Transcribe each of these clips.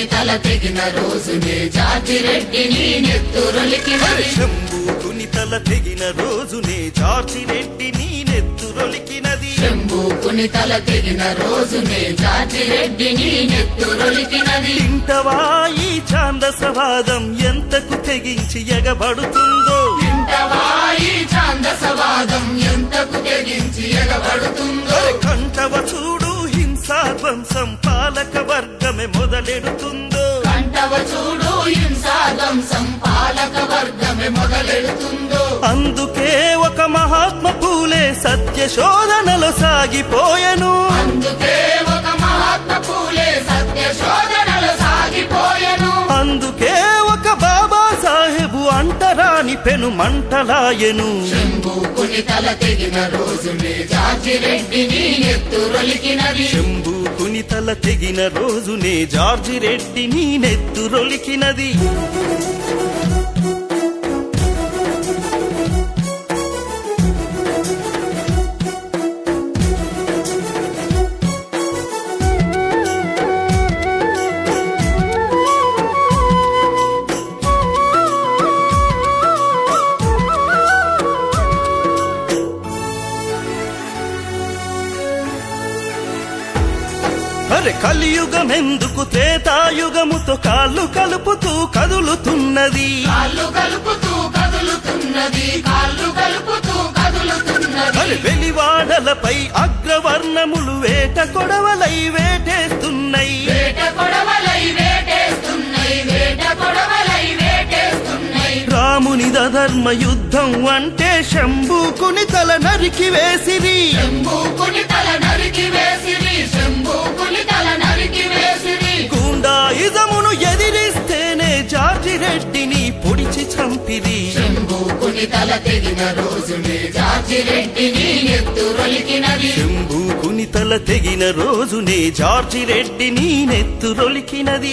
తల తెగిన రోజునే జాతిరెడ్డిని నెత్తురొలికినది శంభూకుని తల తెగిన రోజునే జార్జి రెడ్డి నీ నెత్తురొలికినది శంభూకుని తల తెగిన రోజునే జాతిరెడ్డిని నెత్తురొలికినది ఇంటవా ఈ ఛాందసవాదం ఎంతకు తెగించి ఎగబడుతుందో ఇంటవాయి ఛాందసవాదం ఎంతకు తెగించి ఎగబడుతుందో కంటవ చూడు హింసాధ్వంసం పాలక వర్గమే మొదలెడుతుందో కంటవ చూడు హింసాదంసం పాలక వర్గమే మొదలెడుతుందో అందుకే ఒక మహాత్మ పూలే సత్య శోధనలో సాగిపోయెను అందుకే ఒక మహాత్మ పూలే సత్య శోధనలు సాగిపోయెను అందుకే ఒక బాబా సాహెబు అంటరాని పెను మంటలాయెను శంభూకుని తల తెగిన రోజునే జార్జిరెడ్డిని నెత్తురొలికినది శంభూకుని తల తెగిన రోజునే జార్జి రెడ్డి నీ నెత్తురొలికినది అరే కలియుగమెందుకు త్రేతాయుగముతో కాళ్ళు కలుపుతూ కదులుతున్నది కాళ్ళు కలుపుతూ కదులుతున్నది కాళ్ళు కలుపుతూ కదులుతున్నది అరే వెలివాడలపై అగ్రవర్ణములు వేట కొడవలై వేటేస్తున్నాయి వేట కొడవలై వేటేస్తున్నాయి వేట కొడవలై వేటేస్తున్నాయి రాముని ధర్మ యుద్ధం అంటే శంభుకుని తల నరికి వేసిరి శంభూకుని తల నరికి వేసిరి శంభూకుని తల నరికి వేసిరి గుండాయిజమును ఎదిరిస్తేనే జార్జి రెడ్డిని పొడిచి చంపిరి శంభూకుని తల తెగిన రోజునే జార్జిరెడ్డిని నెత్తురొలికినది శంభుకుని తల తెగిన రోజునే జార్జి రెడ్డిని నెత్తురొలికినది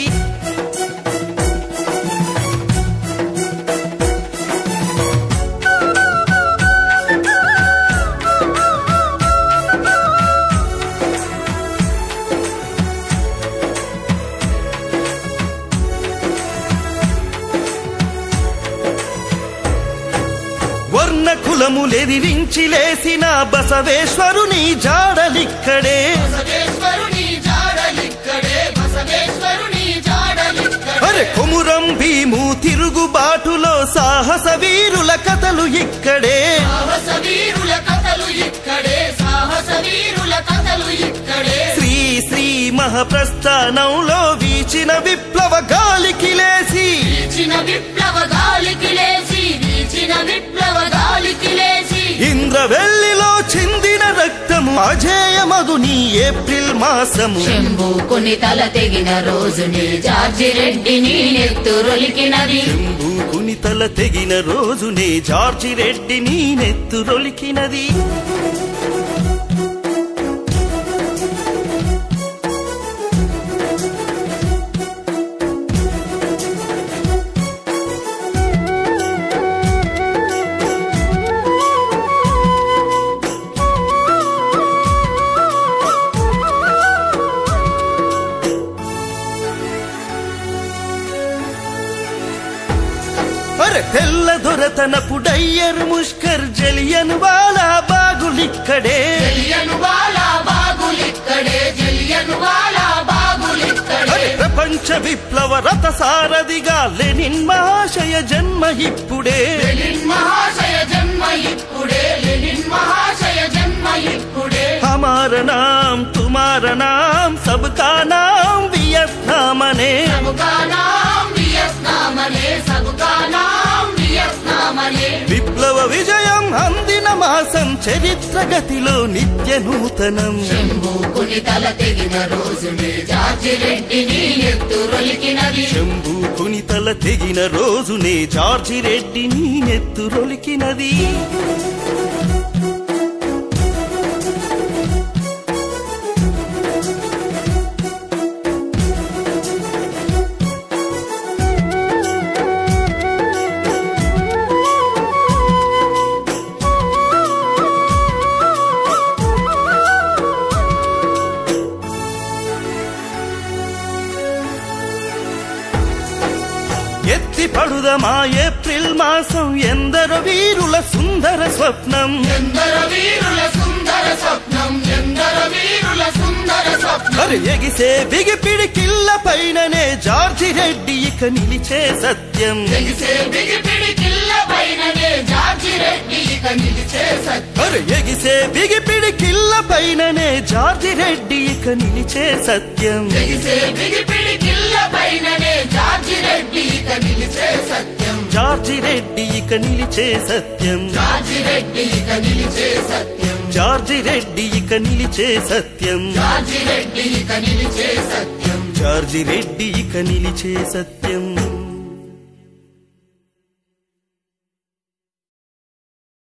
వర్ణ కులములెదిరించి లేసిన బసవేశ్వరుని జాడలిక్కడే బసవేశ్వరుని జాడలిక్కడే బసవేశ్వరుని జాడలిక్కడే అరే కొమురం భీము తిరుగుబాటులో సాహస వీరుల కథలు ఇక్కడే సాహస వీరుల కథలు ఇక్కడే సాహస వీరుల కథలు ఇక్కడే శ్రీ శ్రీ మహాప్రస్థానంలో వీచిన విప్లవ గాలికి లేసి వీచిన విప్లవ గాలికి లేచి వీచిన విప్లవ గాలికి లేచి ఇంద్రవెల్లిలో చిందిన రక్తము అజేయమదు నీ ఏప్రిల్ మాసము శంభూకుని తల తెగిన రోజుని జార్జిరెడ్డిని నెత్తురొలికినది శంభూకుని తల తెగిన రోజునే జార్జి రెడ్డిని నెత్తురొలికినది అరే తెల్ల దొరతనపు డయ్యర్ ముష్కర్ జలియన్ వాలా బాగులిక్కడే జలియను వాలా బాగులిక్కడే జలియను వాలా బాగులిక్కడే అరే ప్రపంచ విప్లవ రథ సారథిగా లెనిన్ మహాశయ జన్మ ఇప్పుడే లెనిన్ మహాశయ జన్మ ఇప్పుడే లెనిన్ మహాశయ జన్మ ఇప్పుడే హమార నామ్ తుమార నామ్ సబ్కా నామ్ వియత్నాం అనే సబుకా నాం వియత్నాం అనే సబుకా నాం వియత్నాం అనే విప్లవ విజయం అందిన మాసం చరిత్ర గతిలో నిత్య నూతనం శంభూకుని తల తెగిన రోజునే జార్జిరెడ్డిని నెత్తురొలికినది శంభూకుని తల తెగిన రోజునే జార్జి రెడ్డిని నెత్తురొలికినది ఎత్తి పడుదమా ఏప్రిల్ మాసం ఎందరో వీరుల సుందర స్వప్నం ఎందర వీరుల సుందర స్వప్నం ఎందర వీరుల సుందర స్వప్నం మరి ఎగిసే బిగిపిడి కిల్ల పైననే జార్జి రెడ్డి ఇక నిలిచే సత్యం ఎగిసే బిగిపిడి కిల్ల పైననే జార్జి రెడ్డి ఇక నిలిచే సత్యం మరి ఎగిసే బిగిపిడి కిల్ల పైననే జార్జి రెడ్డి ఇక నిలిచే సత్యం ఎగిసే బిగిపిడి కిల్ల పైననే జార్జి రెడ్డి ఇక నిలిచే సత్యం జార్జి రెడ్డి ఇక నిలిచే సత్యం జార్జి రెడ్డి ఇక నిలిచే సత్యం జార్జి రెడ్డి ఇక నిలిచే సత్యం జార్జి రెడ్డి ఇక నిలిచే సత్యం జార్జి రెడ్డి ఇక నిలిచే సత్యం